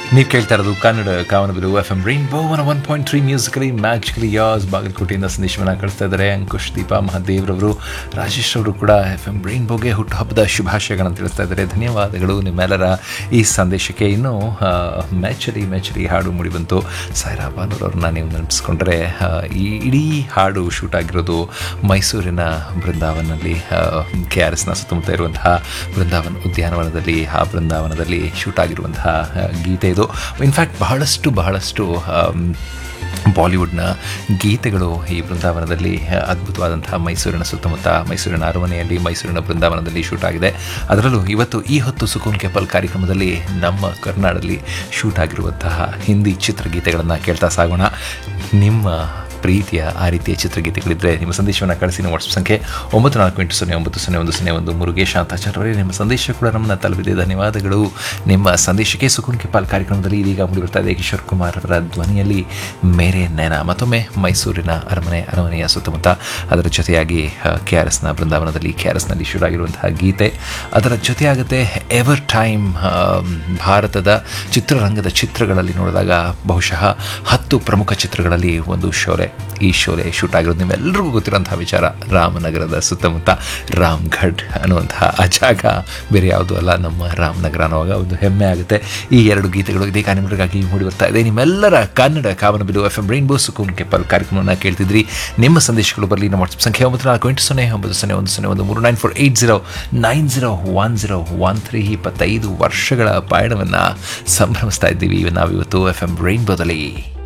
ನೀವು ಕೇಳ್ತಾ ಇರೋದು ಕನ್ನಡ ಕಾವನಬಿಲು F M Rainbow one one point three musically magically ಯಾಸ್ ಬಾಗಲಕೋಟೆಯಿಂದ ಸಂದೇಶವನ್ನು ಕಳಿಸ್ತಾ ಇದ್ದಾರೆ ಅಂಕುಶ್ ದೀಪಾ ಮಹಾದೇವ್ರವರು ರಾಜೇಶ್ ಅವರು ಕೂಡ ಎಫ್ ಎಂ ರೈನ್ಬೋಗೆ ಹುಟ್ಟುಹಬ್ಬದ ಶುಭಾಶಯಗಳನ್ನು ತಿಳಿಸ್ತಾ ಇದ್ದಾರೆ ಧನ್ಯವಾದಗಳು ನಿಮ್ಮೆಲ್ಲರ ಈ ಸಂದೇಶಕ್ಕೆ ಇನ್ನೂ ಆ, ಮೆಚ್ಚರಿ ಮೆಚ್ಚರಿ ಹಾಡು ಮೂಡಿಬಂತು ಸಾಯಿರಾ ಬಾನೂರವ್ರನ್ನ ನೀವು ನೆನಪಿಸ್ಕೊಂಡ್ರೆ ಆ, ಈ ಇಡೀ ಹಾಡು ಶೂಟ್ ಆಗಿರೋದು ಮೈಸೂರಿನ ಬೃಂದಾವನಲ್ಲಿ ಕೆ ಆರ್ ಎಸ್ನ ಸುತ್ತಮುತ್ತ ಇರುವಂತಹ ಬೃಂದಾವನ ಉದ್ಯಾನವನದಲ್ಲಿ ಆ ಬೃಂದಾವನದಲ್ಲಿ ಶೂಟ್ ಆಗಿರುವಂತಹ ಆ, ಗೀತೆ ಇದು ಇನ್ಫ್ಯಾಕ್ಟ್ ಬಹಳಷ್ಟು ಬಹಳಷ್ಟು ಆಮ್, ಬಾಲಿವುಡ್ನ ಗೀತೆಗಳು ಈ ಬೃಂದಾವನದಲ್ಲಿ ಆ, ಅದ್ಭುತವಾದಂತಹ ಮೈಸೂರಿನ ಸುತ್ತಮುತ್ತ ಮೈಸೂರಿನ ಅರಮನೆಯಲ್ಲಿ ಮೈಸೂರಿನ ಬೃಂದಾವನದಲ್ಲಿ ಶೂಟ್ ಆಗಿದೆ ಅದರಲ್ಲೂ ಇವತ್ತು ಈ ಹೊತ್ತು ಸುಕೂನ್ ಕೆಪಲ್ ಕಾರ್ಯಕ್ರಮದಲ್ಲಿ ನಮ್ಮ ಕರ್ನಾಡಲ್ಲಿ ಶೂಟ್ ಆಗಿರುವಂತಹ ಹಿಂದಿ ಚಿತ್ರಗೀತೆಗಳನ್ನು ಕೇಳ್ತಾ ಸಾಗೋಣ ನಿಮ್ಮ ಪ್ರೀತಿಯ ಆ ರೀತಿಯ ಚಿತ್ರಗೀತೆಗಳಿದ್ದರೆ ನಿಮ್ಮ ಸಂದೇಶವನ್ನು ಕಳಿಸಿ ನಿಮ್ಮ ವಾಟ್ಸಪ್ ಸಂಖ್ಯೆ ಒಂಬತ್ತು ನಾಲ್ಕು ಎಂಟು ಸೊನ್ನೆ ಒಂಬತ್ತು ಸೊನ್ನೆ ಒಂದು ಸೊನ್ನೆ ಒಂದು ಮುರುಗೇಶ್ ಶಾಂತಾಚಾರ್ಯ ಅವರೇ ನಿಮ್ಮ ಸಂದೇಶ ಕೂಡ ನಮ್ಮನ್ನ ತಲುಪಿದೆ ಧನ್ಯವಾದಗಳು ನಿಮ್ಮ ಸಂದೇಶಕ್ಕೆ ಸುಕುನ್ ಕಿಪಾಲ್ ಕಾರ್ಯಕ್ರಮದಲ್ಲಿ ಇದೀಗ ಮೂಡಿಬರ್ತಾ ಇದೆ ಕಿಶೋರ್ ಕುಮಾರ್ ಅವರ ಧ್ವನಿಯಲ್ಲಿ ಮೇರೆ ನಯನ ಮತ್ತೊಮ್ಮೆ ಮೈಸೂರಿನ ಅರಮನೆ ಅರಮನೆಯ ಸುತ್ತಮುತ್ತ ಅದರ ಜೊತೆಯಾಗಿ ಕೆ ಆರ್ ಎಸ್ನ ಬೃಂದಾವನದಲ್ಲಿ ಕೆ ಆರ್ ಎಸ್ನಲ್ಲಿ ಶುರು ಆಗಿರುವಂತಹ ಗೀತೆ ಅದರ ಜೊತೆಯಾಗುತ್ತೆ ಎವರ್ ಟೈಮ್ ಭಾರತದ ಚಿತ್ರರಂಗದ ಚಿತ್ರಗಳಲ್ಲಿ ನೋಡಿದಾಗ ಬಹುಶಃ ಹತ್ತು ಪ್ರಮುಖ ಚಿತ್ರಗಳಲ್ಲಿ ಒಂದು ಶೋಲೆ ಈ ಶೋಲೆ ಶೂಟ್ ಆಗಿರೋದು ನಿಮ್ಮೆಲ್ಲರಿಗೂ ಗೊತ್ತಿರೋಂತಹ ವಿಚಾರ ರಾಮನಗರದ ಸುತ್ತಮುತ್ತ ರಾಮ್ಗಢ್ ಅನ್ನುವಂತಹ ಆ ಜಾಗ ಬೇರೆ ಯಾವುದೂ ಅಲ್ಲ ನಮ್ಮ ರಾಮನಗರ ಅನ್ನುವಾಗ ಒಂದು ಹೆಮ್ಮೆ ಆಗುತ್ತೆ ಈ ಎರಡು ಗೀತೆಗಳು ಇದೇ ಕಾರ್ಯಕ್ರಮಗಳಿಗಾಗಿ ಮೂಡಿ ಬರ್ತಾ ಇದೆ ನಿಮ್ಮೆಲ್ಲರ ಕನ್ನಡ ಕಾವನ ಬಿಡು ಎಫ್ ಎಂ ರೈನ್ಬೋ ಸುಕೂನ್ ಕೆಪ್ಪಲ್ ಕಾರ್ಯಕ್ರಮವನ್ನು ಕೇಳ್ತಿದ್ರಿ ನಿಮ್ಮ ಸಂದೇಶಗಳು ಬರಲಿ ನಮ್ಮ ವಾಟ್ಸಪ್ ಸಂಖ್ಯೆ ಒಂಬತ್ತು ನಾಲ್ಕು ಎಂಟು ಸೊನ್ನೆ ಒಂಬತ್ತು ಸೊನ್ನೆ ಒಂದು ಸೊನ್ನೆ ಒಂದು ಮೂರು nine four eight zero nine zero one zero one three ಇಪ್ಪತ್ತೈದು ವರ್ಷಗಳ ಪಯಣವನ್ನು ಸಂಭ್ರಮಿಸ್ತಾ ಇದ್ದೀವಿ ನಾವಿವತ್ತು ಎಫ್ ಎಂ ರೈನ್ಬೋದಲ್ಲಿ